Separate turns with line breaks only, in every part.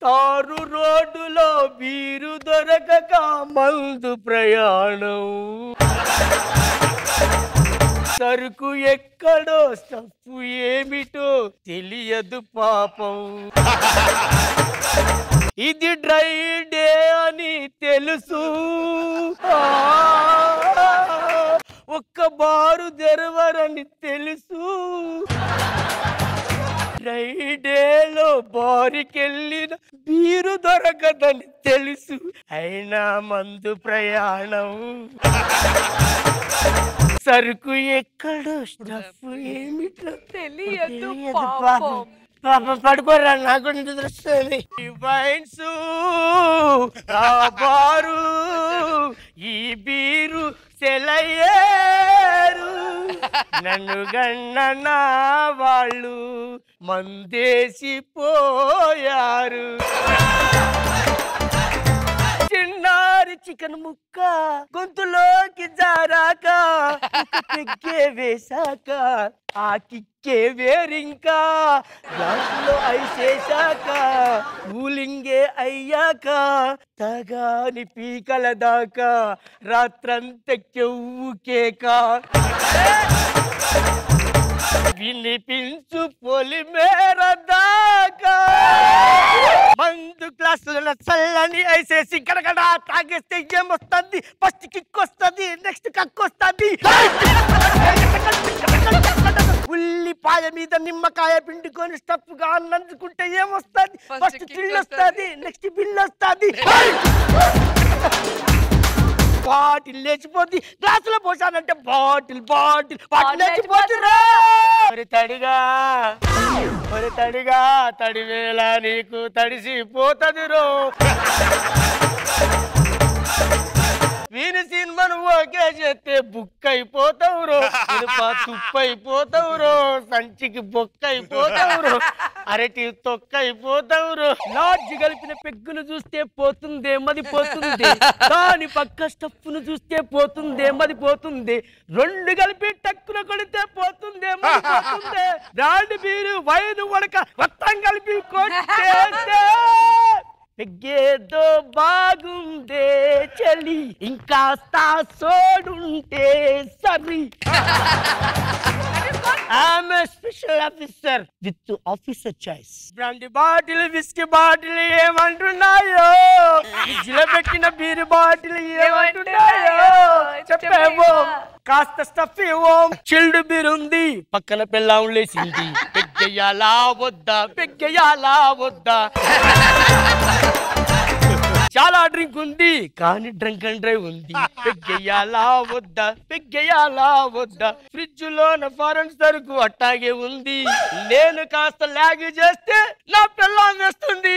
తారు రోడ్డులో బీరు దొరకక మందు ప్రయాణం సరుకు ఎక్కడో స్టఫ్ ఏమిటో తెలియదు పాపం ఇది డ్రై డే అని తెలుసు ఆ, ఒక్క బారు తెరవరని తెలుసు డ్రై డేలో బారికెళ్ళిన బీరు దొరకదని తెలుసు అయినా మందు ప్రయాణం సరుకు ఎక్కడో స్టఫ్ ఏమిటో
తెలియదు
తెలియదు
పాపం
పాపం. పాపం పడుకోరా నాకు నిద్ర వస్తుంది ఈ వైన్స్ ఆ బారు ఈ బీరు సెలయేరు నన్ను గన్న వాళ్ళు మందేసి పోయారు చిన్నారి చికెన్ ముక్క గొంతులోకి జారాక ఒక పెగ్గే వేశాక ఆ కిక్కే వేరింకా గ్లాసులో ఐసేశాక కూలింగే అయ్యాక తగాని పీకల దాకా రాత్రంత కెవ్వు కేక వినిపించు పొలిమేర దాకా మందు క్లాసుల చల్లని ఐసేసి గడగడ తాగేస్తే ఏమొస్తుంది ఫస్ట్ కిక్ వస్తుంది నెక్స్ట్ కక్ వస్తుంది ఉల్లిపాయ మీద నిమ్మకాయ పిండుకొని స్టఫ్ గా నందుకుంటే ఏమొస్తుంది
First
ఫస్ట్
kick
చిల్లు
వస్తది.
వస్తుంది నెక్స్ట్ బిల్ వస్తుంది బాటిల్ లేచిపోద్ది గ్లాసులో పోసానంటే బాటిల్ బాటిల్ బాటిల్
బాటిల్
లేచిపోతురా మరి తడిగా మరి తడిగా తడివేళ నీకు తడిసిపోతుంది రో వీని సినిమాను ఓకే చేస్తే బుక్ అయిపోతావు రో తుప్పు అయిపోతావు రో సంచికి బొక్క అయిపోతావు రో అరటి తొక్క అయిపోతావు రో లాడ్జ్ కలిపిన పెగ్గును చూస్తే పోతుందే మది పోతుంది దాని పక్క స్టఫ్ను చూస్తే పోతుందే మది పోతుంది రెండు కలిపి టక్కున కొడితే పోతుందే మది పోతుంది దాని మీరు వైన్ ఉడక మొత్తం కలిపి కొట్టేస్తే పెగ్గేదో బాగుందే చలి ఇంకాస్త సోడుంటే సరి ఆమె special officer with officer choice brandy bottle whisky bottle ఏమంటున్నాయో ఫ్రిడ్జ్ లో పెట్టిన బీరు బాటిల్ ఏమంటున్నాయో చెప్పేవో కాస్త స్టఫ్ ఇవ్వో చిల్డ్ బీర్ ఉంది పక్కన పెళ్ళాం లేచింది పెగ్గయ్యాలా వద్దా పెగ్గయ్యాలా వద్దా చాలా డ్రింక్ ఉంది కానీ డ్రంక్ అండ్ డ్రైవ్ ఉంది పెగ్గెయ్యాలా వద్దా పెగ్గెయ్యాలా వద్దా ఫ్రిడ్జ్ లోన ఫారెన్ సరుకు అట్టాగే ఉంది నేను కాస్త లాగ్ చేస్తే నా పిల్లం వేస్తుంది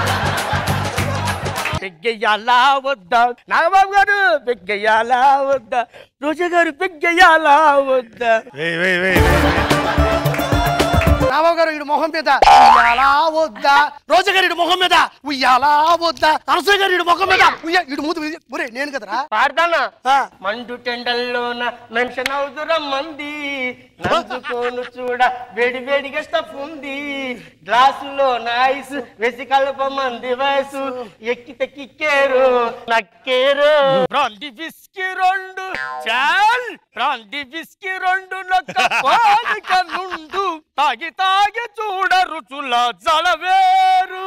పెగ్గెయ్యాలా వద్దా నాగబాబు గారు పెగ్గెయ్యాలా వద్దా రోజా గారు పెగ్గెయ్యాలా వద్దా
వేయ్ వేయ్ వేయ్
రామారావు గారు ఇటు మొహం మీద ఉయ్యాలా వద్దా రోజా గారు ఇటు మొహం మీద ఉయ్యాలా వద్దా అనసూయ గారు ఇటు మొహం మీద ఉయ్యా ఇటు మూతి మీద- ఒరే నేను కదరా
పాడతానా
ఆ.
మండు టెండల్లోన మెన్షన్ అవుతురం మంది నంచుకోను చూడ వేడి వేడిగా స్టఫ్ ఉంది గ్లాసులో ఐస్ వేసి కలపమంది వయసు ఎక్కితే కిక్కేరు నక్కేరు బ్రాండి విస్కీ రెండు చాల్ బ్రాండి విస్కీ రెండు నొక్క పాలిక నుండు తాగి తాగి చూడ రుచుల జలవేరు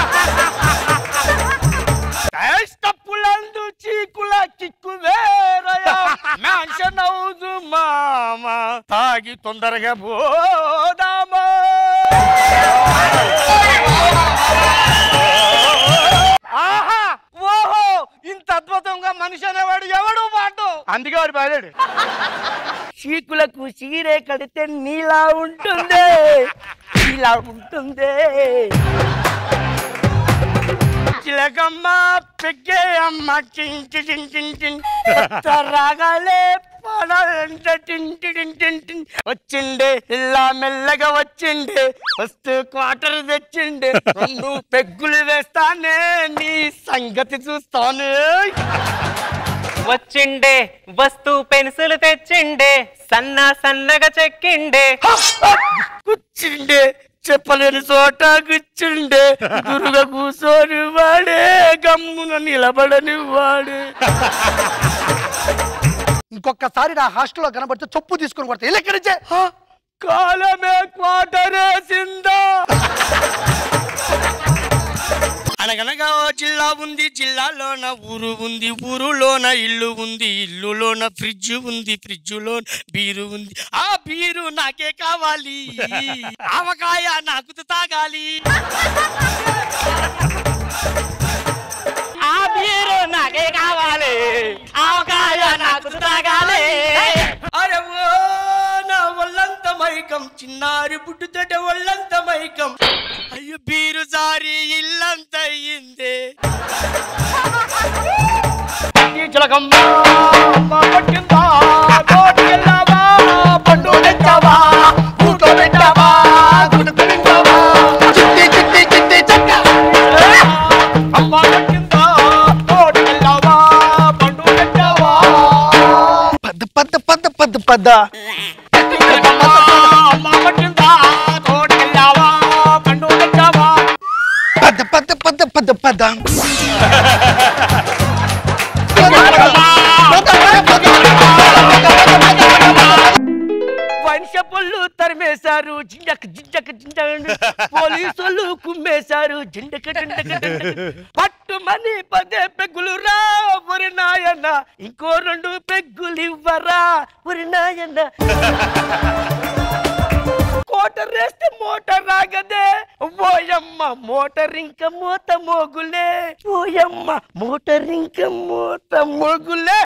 తప్పులందు చీకుల కిక్కు వేరయా మ్యాన్షన్ హౌస్ మామ తాగి తొందరగా పోదామా ఆహా ఓహో ఇంత అద్భుతంగా మనిషి అనేవాడు ఎవడు వాడు అందుకే వాడు పాడాడు చీకులకు చీరే కడితే నీలా ఉంటుంది నీలా ఉంటుంది చిలకమ్మ పెగ్గే అమ్మ చించి చించి చించి కొత్త రాగాలే పాడాలంటే టింటి టింటి టిన్ వచ్చిండే ఇలా మెల్లగా వచ్చిండే వస్తూ క్వార్టర్ తెచ్చిండే రెండు పెగ్గులు వేస్తానే నీ సంగతి చూస్తాను
వచ్చిండే వస్తు పెన్సిల్ తెచ్చిండే సన్న సన్నగా చెక్కిండే
కూర్చుండే చెప్పలేని చోట కూర్చుండే గురుగా కూర్చొని వాడే గమ్మున నిలబడని వాడే
ఇంకొకసారి నా హాస్టల్లో కనబడితే చొప్పు తీసుకొని కొడతా వెళ్ళి ఎక్కడి నుంచే
కాలమే క్వాటరేసిందా అనగనగా ఓ జిల్లా ఉంది జిల్లాలోన ఊరు ఉంది ఊరులోన ఇల్లు ఉంది ఇల్లులోన ఫ్రిడ్జ్ ఉంది ఫ్రిడ్జ్లో బీరు ఉంది ఆ బీరు నాకే కావాలి ఆవకాయ నాకు తాగాలి ఆ బీరు నాకే కావాలి ఆవకాయ నాకు తాగాలి అరే ఓ నా ఒళ్ళంత మైకం చిన్నారి పుట్టుతట ఒళ్ళంత మైకం అయ్యో బీరు జారి ఇల్లంత అయ్యిందే చిలకమ్మ అమ్మ పట్టిందా తోటకెళ్ళావా పండు తెచ్చావా ఊటో పెట్టావా గుడుకు తింటావా
చిట్టి చిట్టి చిట్టి చక్క
అమ్మ పట్టిందా తోటకెళ్ళావా పండు తెచ్చావా
పద్ద పద్ద పద్ద పద్ద పద్ద
అమ్మ పట్టిందా తోటకెళ్ళావా పండు తెచ్చావా
పద్ద పద్ద పద్ద పద్ద పద్ద
వంశపుల్లు తరిమేశారు జింజక్ జింజక్ జింజక్ పోలీసులు కుమ్మేశారు జిండక జిండక జిండక. పట్టుమని పదే పెగ్గులు రా ఒరి నాయన ఇంకో రెండు పెగ్గులు ఇవ్వరా ఒరి నాయన కోటర్ వేస్తే మోటార్ రాగదే ఓయమ్మ మోటార్ ఇంక మూత మోగులే ఓయమ్మ మోటార్ ఇంక మూత మోగులే